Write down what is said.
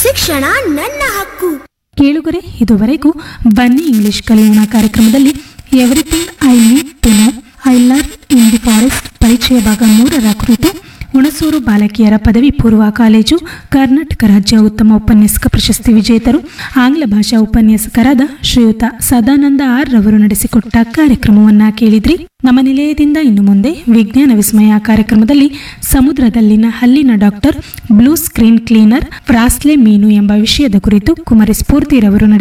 ಶಿಕ್ಷಣ ನನ್ನ ಹಕ್ಕು ಕೇಳುಗರೆ ಇದುವರೆಗೂ ಬನ್ನಿ ಇಂಗ್ಲಿಷ್ ಕಲಿಯೋಣ ಕಾರ್ಯಕ್ರಮದಲ್ಲಿ everything I need to know I learn in the forest ಪರಿಚಯ ಭಾಗ ಮೂರರ ಕುರಿತು ಹುಣಸೂರು ಬಾಲಕಿಯರ ಪದವಿ ಪೂರ್ವ ಕಾಲೇಜು ಕರ್ನಾಟಕ ರಾಜ್ಯ ಉತ್ತಮ ಉಪನ್ಯಾಸಕ ಪ್ರಶಸ್ತಿ ವಿಜೇತರು ಆಂಗ್ಲ ಭಾಷಾ ಉಪನ್ಯಾಸಕರಾದ ಶ್ರೀಯುತ ಸದಾನಂದ ಆರ್ ರವರು ನಡೆಸಿಕೊಟ್ಟ ಕಾರ್ಯಕ್ರಮವನ್ನ ಕೇಳಿದ್ರಿ ನಮ್ಮ ನಿಲಯದಿಂದ ಇನ್ನು ಮುಂದೆ ವಿಜ್ಞಾನ ವಿಸ್ಮಯ ಕಾರ್ಯಕ್ರಮದಲ್ಲಿ ಸಮುದ್ರದಲ್ಲಿನ ಹಲ್ಲಿನ ಡಾಕ್ಟರ್ ಬ್ಲೂ ಸ್ಕ್ರೀನ್ ಕ್ಲೀನರ್ ಫ್ರಾಸ್ಲೆ ಮೀನು ಎಂಬ ವಿಷಯದ ಕುರಿತು ಕುಮಾರಿ ಸ್ಫೂರ್ತಿರವರು